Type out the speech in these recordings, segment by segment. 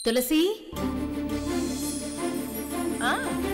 తులసి ఆ,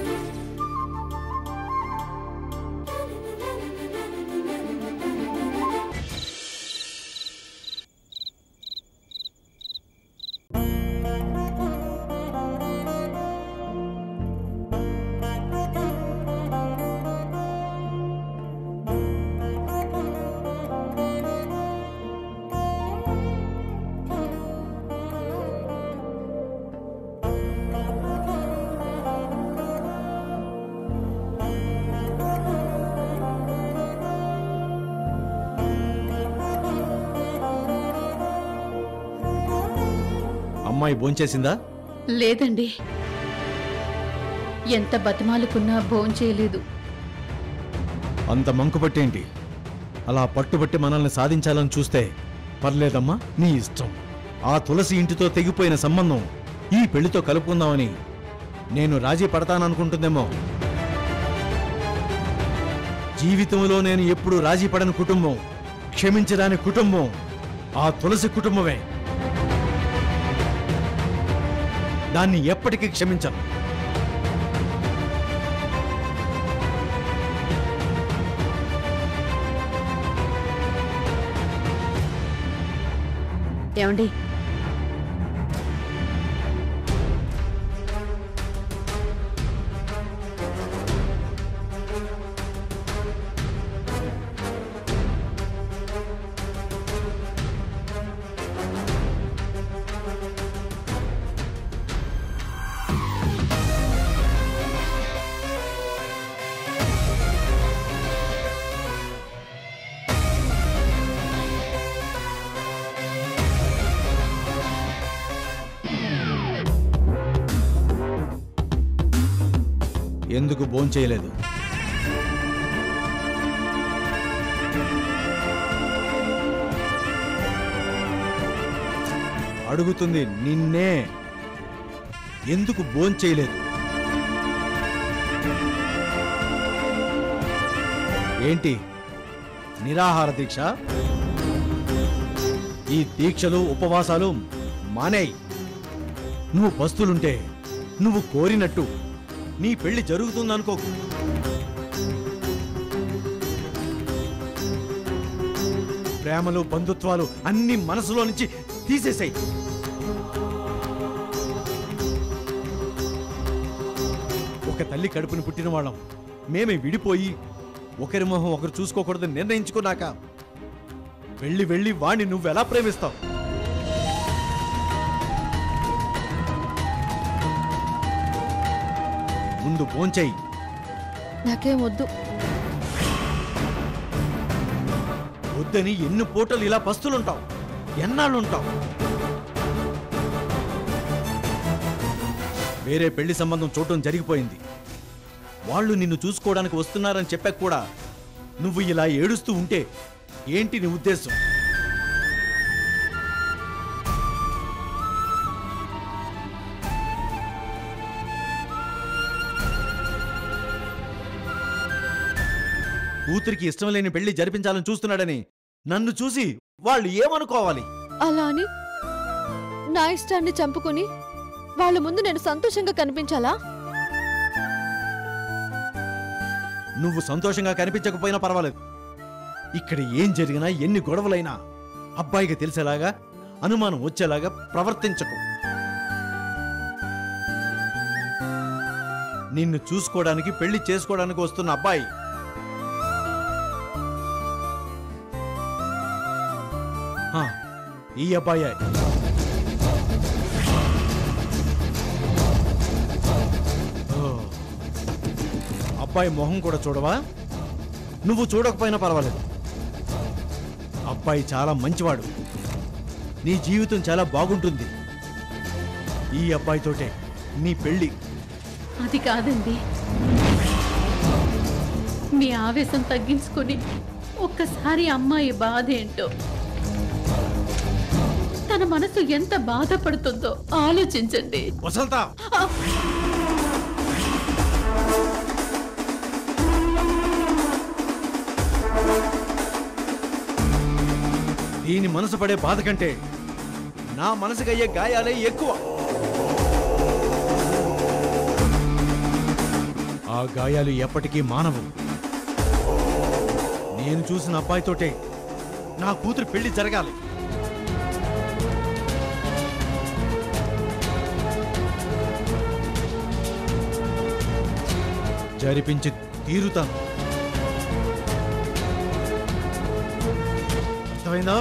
అమ్మాయి భోంచేసిందా లేదండి ఎంత బతిమాలుకున్నా భోంచేయలేదు అంత మంకుపట్టేంటి అలా పట్టుబట్టి మనల్ని సాధించాలని చూస్తే పర్లేదమ్మా నీ ఇష్టం ఆ తులసి ఇంటితో తెగిపోయిన సంబంధం ఈ పెళ్లితో కలుపుకుందామని నేను రాజీ పడతాననుకుంటుందేమో జీవితంలో నేను ఎప్పుడు రాజీ పడని కుటుంబం క్షమించరాని కుటుంబం ఆ తులసి కుటుంబమే దాన్ని ఎప్పటికీ క్షమించను ఏమండి ఎందుకు భోంచేయలేదు అడుగుతుంది నిన్నే ఎందుకు భోంచేయలేదు ఏంటి నిరాహార దీక్ష ఈ దీక్షలు ఉపవాసాలు మానేయ్ నువ్వు పస్తులుంటే నువ్వు కోరినట్టు నీ పెళ్లి జరుగుతుందనుకోకు ప్రేమలు బంధుత్వాలు అన్ని మనసులో నుంచి తీసేసాయి ఒక తల్లి కడుపుని పుట్టిన వాళ్ళం మేమే విడిపోయి ఒకరి మొహం ఒకరు చూసుకోకూడదని నిర్ణయించుకున్నాక వెళ్ళి వెళ్ళి వాణ్ణి నువ్వెలా ప్రేమిస్తావు ముందు భోంచేయి నాకేం వద్దు వద్దని ఎన్ని పూటలు ఇలా పస్తులుంటావు ఎన్నాళ్ళుంటావు వేరే పెళ్లి సంబంధం చూడటం జరిగిపోయింది వాళ్ళు నిన్ను చూసుకోవడానికి వస్తున్నారని చెప్పాక కూడా నువ్వు ఇలా ఏడుస్తూ ఉంటే ఏంటి నీ ఉద్దేశం కూతురికి ఇష్టం లేని పెళ్లి జరిపించాలని చూస్తున్నాడని నన్ను చూసి వాళ్ళు ఏమనుకోవాలి అలా అని నా ఇష్టాన్ని చంపుకొని వాళ్ళ ముందు నేను సంతోషంగా కనిపించాలా నువ్వు సంతోషంగా కనిపించకపోయినా పర్వాలేదు ఇక్కడ ఏం జరిగినా ఎన్ని గొడవలైనా అబ్బాయికి తెలిసేలాగా అనుమానం వచ్చేలాగా ప్రవర్తించకు నిన్ను చూసుకోవడానికి పెళ్లి చేసుకోవడానికి వస్తున్న అబ్బాయి హా, ఈ అబ్బాయే ఓ. అబ్బాయి మొహం కూడా చూడవా నువ్వు చూడకపోయినా పర్వాలేదు అబ్బాయి చాలా మంచివాడు నీ జీవితం చాలా బాగుంటుంది ఈ అబ్బాయితోటే నీ పెళ్ళి అది కాదండి మీ ఆవేశం తగ్గించుకొని ఒక్కసారి అమ్మాయి బాధ ఏంటో తన మనసు ఎంత బాధపడుతుందో ఆలోచించండి వసంతా ఆ! దీని మనసు పడే బాధ కంటే నా మనసుకయ్యే గాయాలే ఎక్కువ గాయాలు ఎప్పటికీ మానవు నేను చూసిన అబ్బాయితోటే నా కూతురు పెళ్లి జరగాలి జరిపించి తీరుతాను అర్థమైందా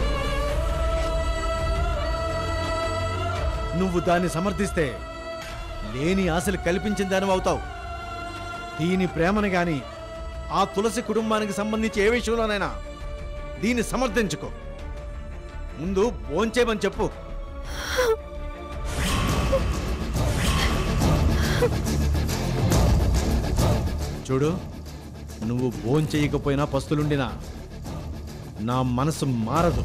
నువ్వు దాన్ని సమర్థిస్తే లేని ఆశలు కల్పించిన దానివి అవుతావు దీని ప్రేమను గాని ఆ తులసి కుటుంబానికి సంబంధించి ఏ విషయంలోనైనా దీన్ని సమర్థించుకో ముందు భోంచేయమని చెప్పు చూడు నువ్వు భోంచేయకపోయినా పస్తులుండినా నా మనసు మారదు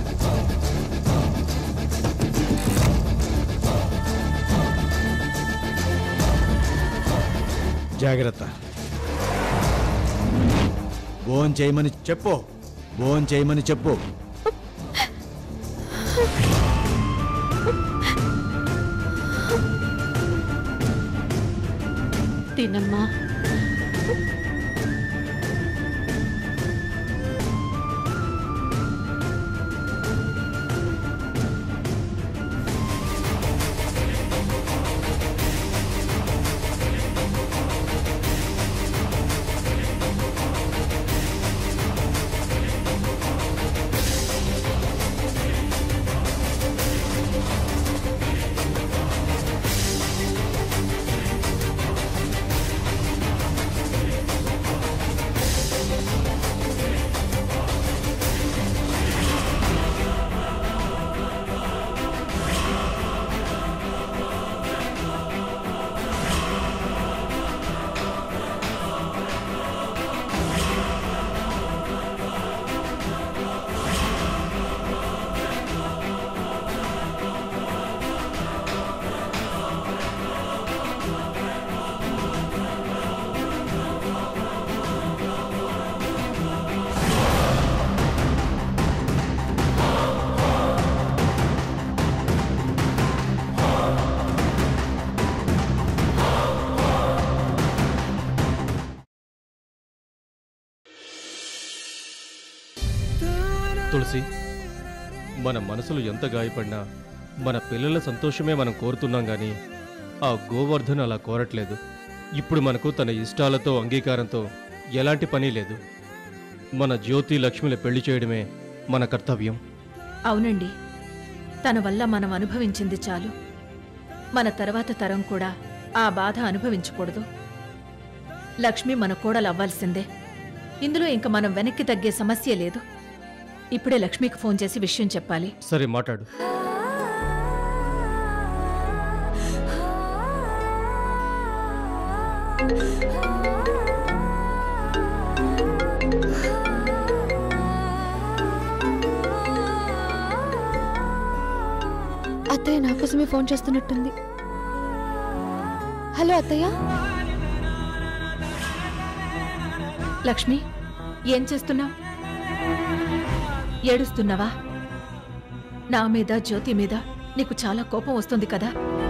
జాగ్రత్త భోన్ చేయమని చెప్పు భోన్ చేయమని చెప్పు తినమ్మా తులసి మన మనసులు ఎంత గాయపడినా మన పిల్లల సంతోషమే మనం కోరుతున్నాం కానీ ఆ గోవర్ధన్ అలా కోరట్లేదు ఇప్పుడు మనకు తన ఇష్టాలతో అంగీకారంతో ఎలాంటి పని లేదు మన జ్యోతి లక్ష్మిల పెళ్లి చేయడమే మన కర్తవ్యం అవునండి తన వల్ల మనం అనుభవించింది చాలు మన తర్వాత తరం కూడా ఆ బాధ అనుభవించకూడదు లక్ష్మి మన కోడలు అవ్వాల్సిందే ఇందులో ఇంక మనం వెనక్కి తగ్గే సమస్య లేదు ఇప్పుడే లక్ష్మికి ఫోన్ చేసి విషయం చెప్పాలి సరే మాట్లాడు అత్తయ్య నా కోసమే ఫోన్ చేస్తున్నట్టుంది హలో అత్తయ్య లక్ష్మి ఏం చేస్తున్నావు ఏడుస్తున్నావా నా మీద జ్యోతి మీద నీకు చాలా కోపం వస్తుంది కదా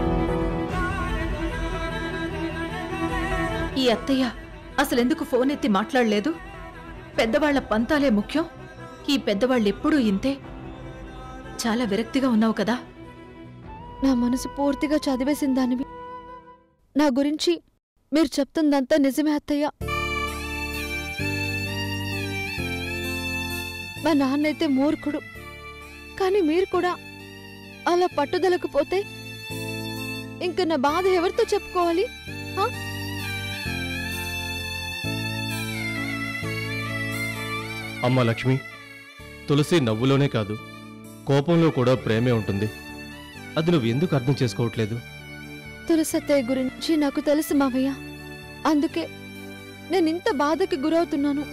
ఈ అత్తయ్య అసలెందుకు ఫోన్ ఎత్తి మాట్లాడలేదు పెద్దవాళ్ల పంతాలే ముఖ్యం ఈ పెద్దవాళ్ళెప్పుడూ ఇంతే చాలా విరక్తిగా ఉన్నావు కదా నా మనసు పూర్తిగా చదివేసిన దానివి నా గురించి మీరు చెప్తుందంతా నిజమే అత్తయ్య మా నాన్నైతే మూర్ఖుడు కానీ మీరు కూడా అలా పట్టుదలకు పోతే ఇంక నా బాధ ఎవరితో చెప్పుకోవాలి ఆ? అమ్మ లక్ష్మి తులసి నవ్వులోనే కాదు కోపంలో కూడా ప్రేమే ఉంటుంది అది నువ్వు ఎందుకు అర్థం చేసుకోవట్లేదు తులసత్తయ్య గురించి నాకు తెలుసు మావయ్య అందుకే నేను ఇంత బాధకి గురవుతున్నాను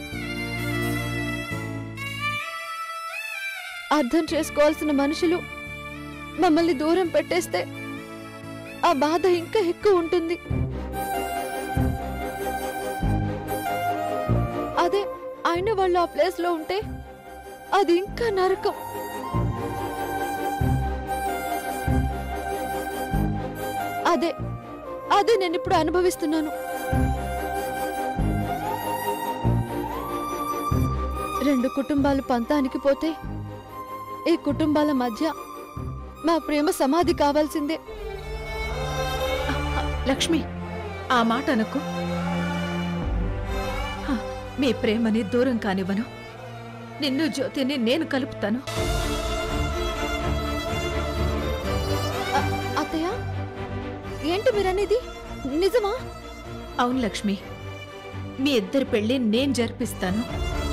అర్థం చేసుకోవాల్సిన మనుషులు మమ్మల్ని దూరం పెట్టేస్తే ఆ బాధ ఇంకా ఎక్కువ ఉంటుంది అదే ఆయన వాళ్ళు ఆ ప్లేస్ లో ఉంటే అది ఇంకా నరకం అదే అదే నేను ఇప్పుడు అనుభవిస్తున్నాను రెండు కుటుంబాలు పంతానికి పోతే ఈ కుటుంబాల మధ్య మా ప్రేమ సమాధి కావాల్సిందే లక్ష్మి ఆ మాట అనకు హ, మీ ప్రేమని దూరం కానివ్వను నిన్ను జ్యోతిని నేను కలుపుతాను అ- అత్తయ్య ఏంటి మీరనేది నిజమా అవును లక్ష్మి మీ ఇద్దరి పెళ్లి నేను జరిపిస్తాను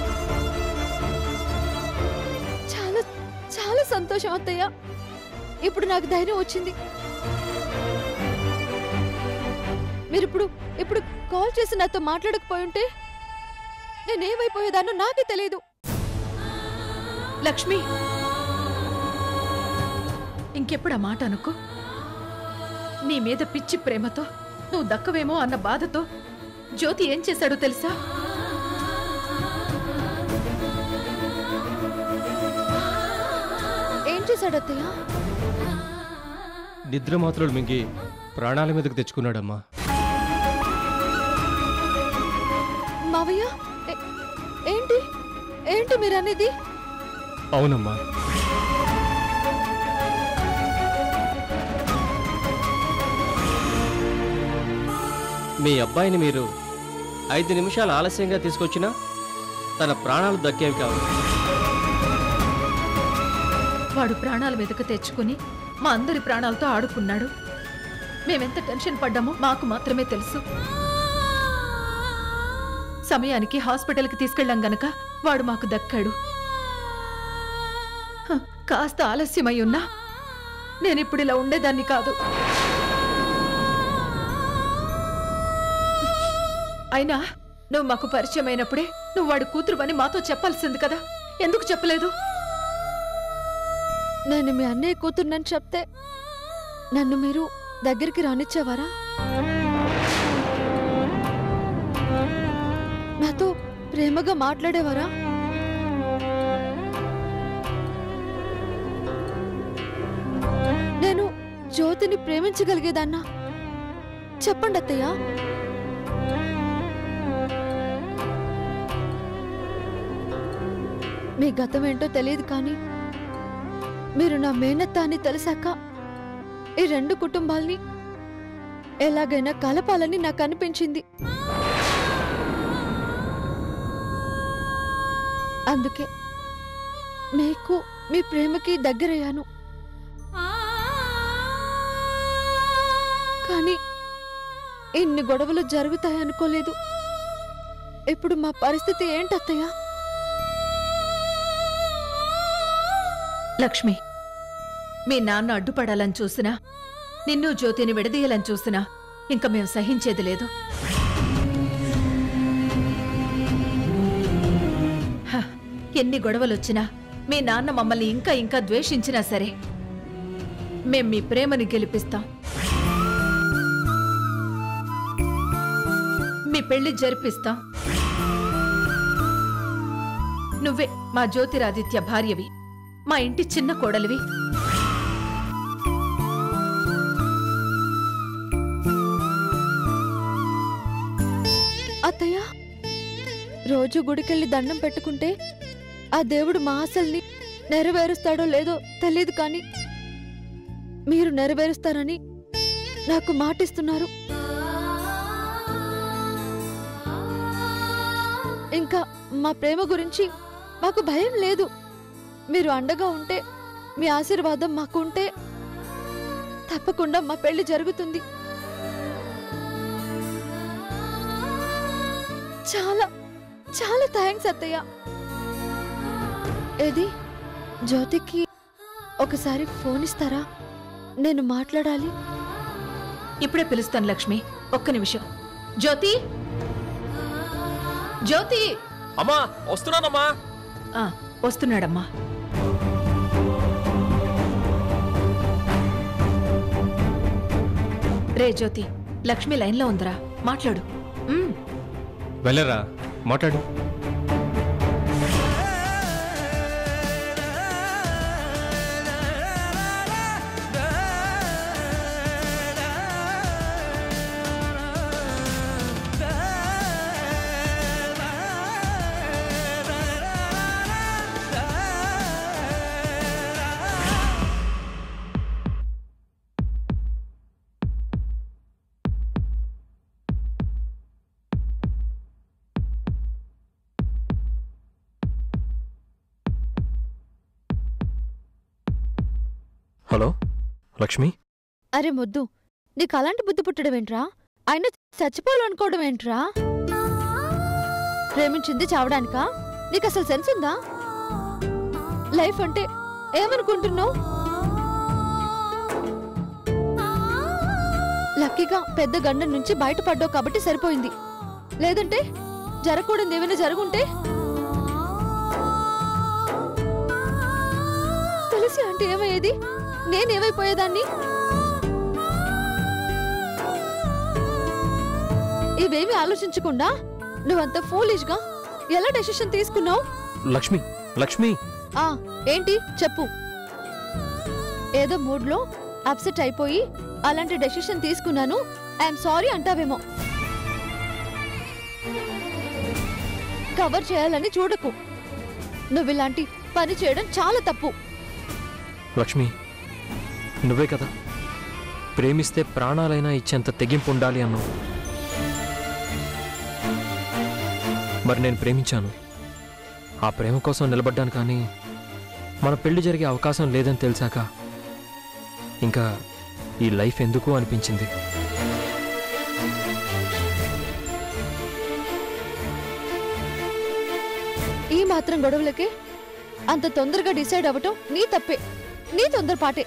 చాలా చాలా సంతోషం అత్తయ్య ఇప్పుడు నాకు ధైర్యం వచ్చింది మీరిప్పుడు ఇప్పుడు కాల్ చేసి నాతో మాట్లాడకపోయి ఉంటే నేనేమైపోయేదాన్నో నాకే తెలియదు లక్ష్మి ఇంకెప్పుడు ఆ మాట అనుకో నీ మీద పిచ్చి ప్రేమతో నువ్వు దక్కవేమో అన్న బాధతో జ్యోతి ఏం చేశాడో తెలుసా ఏం చేశాడు అత్తయ్య నిద్ర మాత్రలు మింగి ప్రాణాల మీదకు తెచ్చుకున్నాడమ్మా మావయ్య ఏ- ఏంటి ఏంటి మీరనేది అవునమ్మా మీ అబ్బాయిని మీరు ఐదు నిమిషాలు ఆలస్యంగా తీసుకొచ్చినా తన ప్రాణాలు దక్కేవి కావు వాడు ప్రాణాల మీదకు తెచ్చుకుని మా అందరి ప్రాణాలతో ఆడుకున్నాడు మేమెంత టెన్షన్ పడ్డామో మాకు మాత్రమే తెలుసు సమయానికి హాస్పిటల్కి తీసుకెళ్ళాం గనక వాడు మాకు దక్కాడు హ, కాస్త ఆలస్యమై ఉన్నా నేనిప్పుడు ఇలా ఉండేదాన్ని కాదు అయినా నువ్వు మాకు పరిచయం అయినప్పుడే నువ్వు వాడి కూతురు అని మాతో చెప్పాల్సింది కదా ఎందుకు చెప్పలేదు నేను మీ అన్నయ్య కూతుర్నని చెప్తే నన్ను మీరు దగ్గరికి రానిచ్చేవారా నాతో ప్రేమగా మాట్లాడేవారా నేను జ్యోతిని ప్రేమించగలిగేదాన్నా చెప్పండి అత్తయ్య మీ గతం ఏంటో తెలియదు కానీ మీరు నా మేనత్త అని తెలిసాక ఈ రెండు కుటుంబాల్ని ఎలాగైనా కలపాలని నాకు అనిపించింది అందుకే మీకు మీ ప్రేమకి దగ్గరయ్యాను కానీ ఇన్ని గొడవలు జరుగుతాయనుకోలేదు ఇప్పుడు మా పరిస్థితి ఏంటత్తయ్య లక్ష్మి మీ నాన్న అడ్డుపడాలని చూసినా నిన్ను జ్యోతిని విడదీయాలని చూసినా ఇంక మేము సహించేది లేదు హ, ఎన్ని గొడవలొచ్చినా మీ నాన్న మమ్మల్ని ఇంకా ఇంకా ద్వేషించినా సరే మేం మీ ప్రేమని గెలిపిస్తాం మీ పెళ్లి జరిపిస్తాం నువ్వే మా జ్యోతిరాదిత్య భార్యవి మా ఇంటి చిన్న కోడలివి అత్తయ్య రోజు గుడికెళ్ళి దండం పెట్టుకుంటే ఆ దేవుడు మా ఆశల్ని నెరవేరుస్తాడో లేదో తెలియదు కానీ మీరు నెరవేరుస్తారని నాకు మాటిస్తున్నారు ఇంకా మా ప్రేమ గురించి మాకు భయం లేదు మీరు అండగా ఉంటే మీ ఆశీర్వాదం మాకు ఉంటే తప్పకుండా మా పెళ్లి జరుగుతుంది చాలా చాలా థ్యాంక్స్ అత్తయ్య ఏది జ్యోతికి ఒకసారి ఫోన్ ఇస్తారా నేను మాట్లాడాలి ఇప్పుడే పిలుస్తాను లక్ష్మి ఒక్క నిమిషం జ్యోతి జ్యోతి అమ్మా వస్తున్నానమ్మా ఆ, వస్తున్నాడమ్మా రే జ్యోతి లక్ష్మి లైన్లో ఉందిరా మాట్లాడు ఉమ్, వెళ్ళరా మాట్లాడు హలో లక్ష్మి అరే మొద్దు నీకు అలాంటి బుద్ధి పుట్టడం ఏంట్రా ఆయన చచ్చిపోవాలనుకోవడం ఏంట్రా ప్రేమించింది చావడానికా నీకు అసలు సెన్స్ ఉందా లైఫ్ అంటే ఏమనుకుంటున్నావు లక్కీగా పెద్ద గండం నుంచి బయటపడ్డావు కాబట్టి సరిపోయింది లేదంటే జరగకూడదు ఏమైనా జరుగుంటే తెలిసి అంటే ఏమయ్యేది నేనేమైపోయేదాన్ని ఇవేమి ఆలోచించకుండా నువ్వంత ఫూలిష్ గా ఎలా డెసిషన్ తీసుకున్నావు లక్ష్మి లక్ష్మి ఆ ఏంటి చెప్పు ఏదో మూడ్లో అప్సెట్ అయిపోయి అలాంటి డెసిషన్ తీసుకున్నాను ఐఎమ్ సారీ అంటావేమో కవర్ చేయాలని చూడకు నువ్వు ఇలాంటి పని చేయడం చాలా తప్పు లక్ష్మి నువ్వే కదా ప్రేమిస్తే ప్రాణాలైనా ఇచ్చేంత తెగింపు ఉండాలి అన్నావు మరి నేను ప్రేమించాను ఆ ప్రేమ కోసం నిలబడ్డాను కానీ మన పెళ్లి జరిగే అవకాశం లేదని తెలిసాక ఇంకా ఈ లైఫ్ ఎందుకు అనిపించింది ఈ మాత్రం గొడవలకే అంత తొందరగా డిసైడ్ అవ్వటం నీ తప్పే నీ తొందరపాటే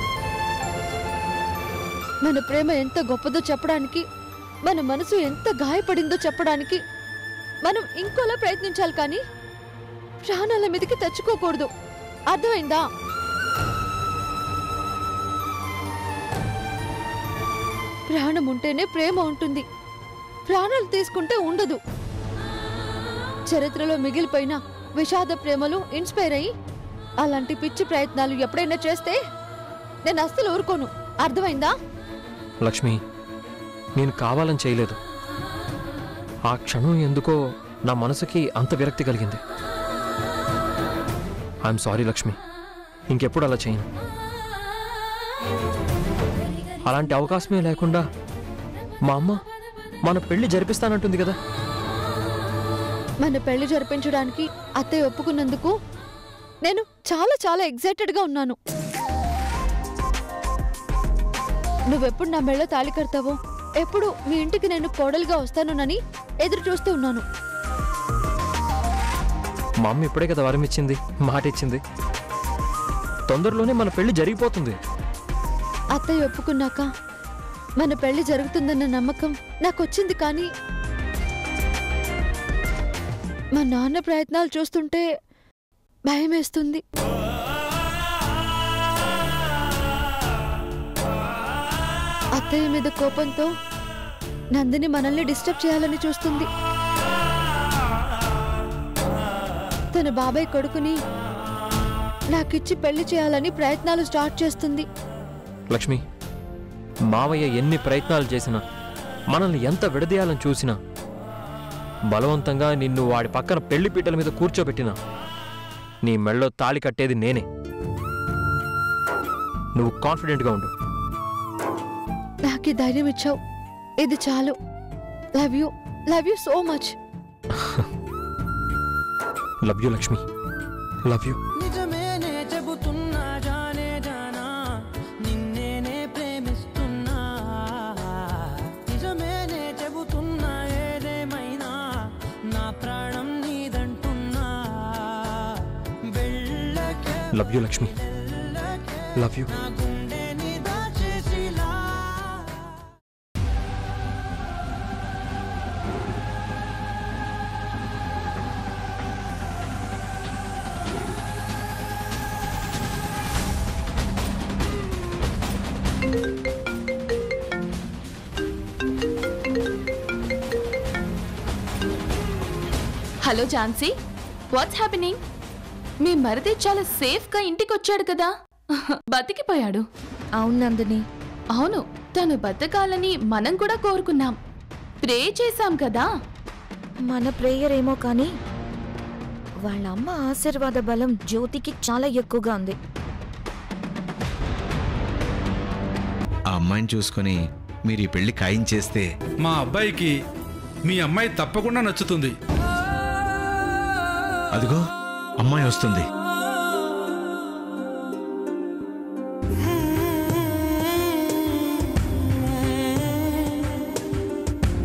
మన ప్రేమ ఎంత గొప్పదో చెప్పడానికి మన మనసు ఎంత గాయపడిందో చెప్పడానికి మనం ఇంకోలా ప్రయత్నించాలి కానీ ప్రాణాల మీదకి తెచ్చుకోకూడదు అర్థమైందా ప్రాణం ఉంటేనే ప్రేమ ఉంటుంది ప్రాణాలు తీసుకుంటే ఉండదు చరిత్రలో మిగిలిపోయిన విషాద ప్రేమలు ఇన్స్పైర్ అయ్యి అలాంటి పిచ్చి ప్రయత్నాలు ఎప్పుడైనా చేస్తే నేను అస్సలు ఊరుకోను అర్థమైందా లక్ష్మి నేను కావాలని చేయలేదు ఆ క్షణం ఎందుకో నా మనసుకి అంత విరక్తి కలిగింది ఐఎమ్ సారీ లక్ష్మి ఇంకెప్పుడు అలా చేయను అలాంటి అవకాశమే లేకుండా మా అమ్మ మన పెళ్లి జరిపిస్తానంటుంది కదా మన పెళ్లి జరిపించడానికి అత్తయ్య ఒప్పుకున్నందుకు నేను చాలా చాలా ఎగ్జైటెడ్ గా ఉన్నాను నువ్వెప్పుడు నా మెళ్ళ తాళి కడతావో ఎప్పుడు మీ ఇంటికి నేను కోడలుగా వస్తానోనని ఎదురు చూస్తూ ఉన్నాను మా అమ్మ ఇప్పుడే కదా వరం ఇచ్చింది మాట ఇచ్చింది తొందరలోనే మన పెళ్లి జరిగిపోతుంది అత్తయ్య ఒప్పుకున్నాక మన పెళ్లి జరుగుతుందన్న నమ్మకం నాకొచ్చింది కానీ మా నాన్న ప్రయత్నాలు చూస్తుంటే భయమేస్తుంది అత్తయ్య మీద కోపంతో నందిని మనల్ని డిస్టర్బ్ చేయాలని చూస్తుంది తన బాబాయ్ కొడుకుని నాకిచ్చి పెళ్లి చేయాలని ప్రయత్నాలు స్టార్ట్ చేస్తుంది లక్ష్మి మావయ్య ఎన్ని ప్రయత్నాలు చేసినా మనల్ని ఎంత విడదీయాలని చూసినా బలవంతంగా నిన్ను వాడి పక్కన పెళ్లి పీటల మీద కూర్చోబెట్టినా నీ మెళ్ళో తాళి కట్టేది నేనే నువ్వు కాన్ఫిడెంట్గా ఉండు నాకు ఈ ధైర్యం ఇచ్చావు ఇది చాలు love you love you so much love you Lakshmi love you నిజమేనే చెబుతున్నా జానే జానా నిన్నేనే ప్రేమిస్తున్నా నిజమేనే చెబుతున్నా ఏదేమైనా నా ప్రాణం నీదంటున్నా వెళ్ళకే love you Lakshmi love you నా గుండె నీ దాచేసిలా హలో ఝాన్సీ వాట్స్ హ్యాపెనింగ్ మీ మరిది చాలా సేఫ్గా ఇంటికి వచ్చాడు కదా బతికిపోయాడు అవును నందిని అవును తను బతకాలని మనం కూడా కోరుకున్నాం ప్రే చేశాం కదా మన ప్రేయర్ ఏమో కానీ వాళ్ళ అమ్మ ఆశీర్వాద బలం జ్యోతికి చాలా ఎక్కువగా ఉంది ఆ అమ్మాయిని చూసుకొని మీరు ఈ పెళ్లి ఖాయం చేస్తే మా అబ్బాయికి మీ అమ్మాయి తప్పకుండా నచ్చుతుంది అదిగో అమ్మాయి వస్తుంది